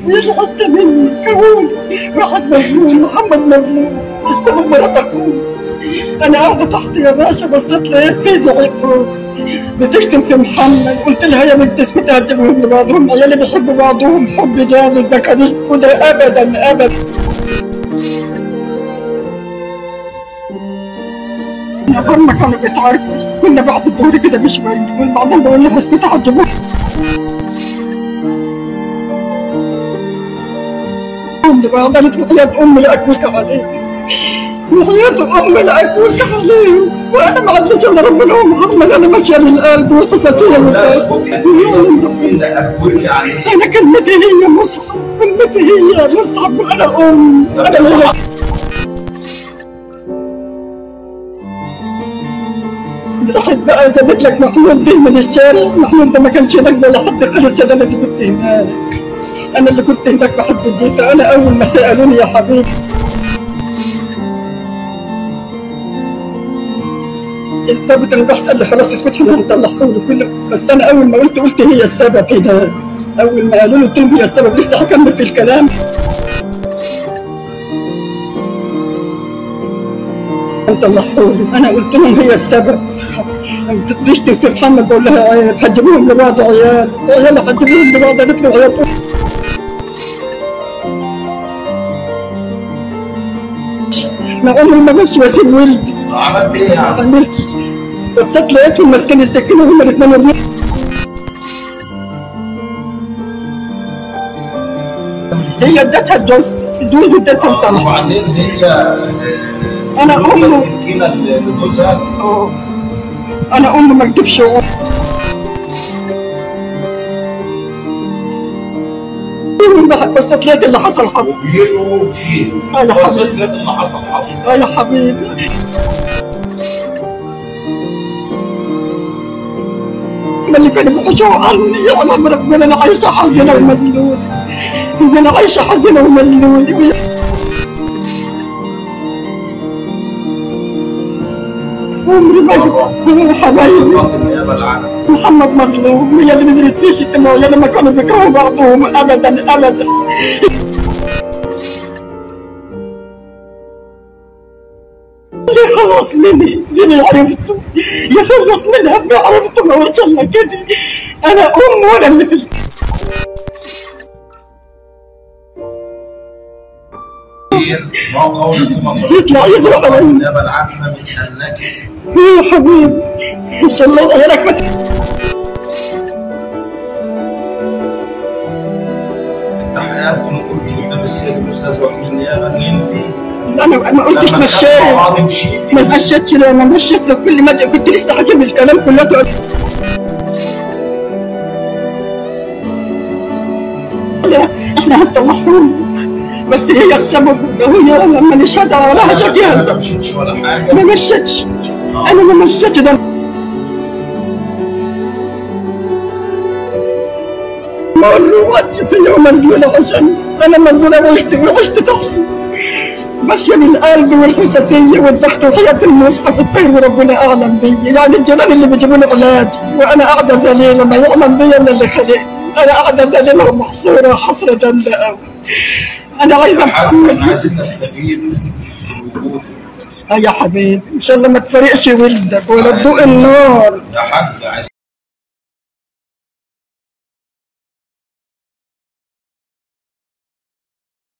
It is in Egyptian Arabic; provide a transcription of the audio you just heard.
يجي حتى مني كون واحد مظلوم محمد مظلوم السبب مرات اخوه انا قاعده تحت يا باشا بصيت لقيت في زعيق فوق بتشتم في محمد قلت لها يا بنت اسمي تهدمهم لبعضهم عيالي بيحبوا بعضهم حب جامد ما كانش كده ابدا ابدا هم كانوا بيتعاركوا كنا بعد الظهر كده بشوية وبعدين بقول له اسكت هتجيبوه أم لبعض قالت وحياة أمي لأكوك عليه وحياة أمي لأكوك عليه وأنا ما عنديش إلا ربنا ومحمد أنا ماشية من القلب والحساسية من القلب أنا كلمتي هي مصحف كلمتي هي مصحف وأنا أم أنا اللي راحت بقى جابت لك محمود دي من الشارع محمود ده ما كانش هناك ولا حد خالص انا اللي كنت هناك انا اللي كنت هناك بحد الدين فانا اول ما سالوني يا حبيبي الثابت البحث قال لي خلاص اسكت احنا هنطلعه له كله بس انا اول ما قلت قلت هي السبب هنا اول ما قالوا لي قلت لهم هي السبب لسه هكمل في الكلام طلعوا له انا قلت لهم هي السبب بتشتم في محمد بقول لها عيال حجبوهم لبعض عيال عيال حجبوهم لبعض قالت له عيال ما عمري ما بمشي واسيب ولدي عملت ايه يعني؟ عملت بصيت لقيتهم ماسكين السكينه هما الاثنين ورموا هي ادتها الجوز الجوز ادتها الطلق وبعدين هي أنا سلوكت أم. سكينه لجوزها اه انا ام ما اكدبش ام بس لقيت اللي حصل حصل وبيرقوا فيه آه يا بصيت حبيبي. لقيت اللي حصل حصل اه يا حبيبي ما اللي كانوا بيحشوا عني يعلم ربنا انا عايشه حزينه ومذلول ان انا عايشه حزينه ومذلول عمري ما حبايبي الله النيابه العامه محمد مظلوم هي اللي نزلت فيه شتمه وهي لما كانوا بيكرهوا بعضهم ابدا ابدا يخلص مني مني عرفته يخلص من همي عرفته ما قلتش الا كده انا ام وانا اللي في ما قول في مطلب يطلع يضرب علي. النيابه العامه من انك يا حبيبي ان شاء الله عيالك ما تحقيقات وانا قلت قدام السيد الاستاذ وكيل النيابه ان انت انا ما قلتش لما مشاي كانت مع بعض مشيتي ما مشيتش لا ما مشيت له كل ما كنت لسه هجيب الكلام كله لا احنا هنطلعهم بس هي السبب وهي لما نشهد عليها ما شكيها مشيتش ولا حاجه ما مشيتش انا ما مشيتش ده ما اقول له وقت في يوم مذلولة عشان انا مذلولة وعشت وعشت تحصي ماشية بالقلب والحساسية والضغط وحياة المصحف الطير وربنا أعلم بي يعني الجيران اللي بيجيبوا لي أولادي وأنا قاعدة ذليلة ما يعلم بي إلا اللي خلقني أنا قاعدة ذليلة ومحصورة حسرة جامدة أوي أنا عايزة محمد انا عايزين نستفيد من وجود آه يا حبيبي إن شاء الله ما تفرقش ولدك ولا تدوق النار يا حاج عايز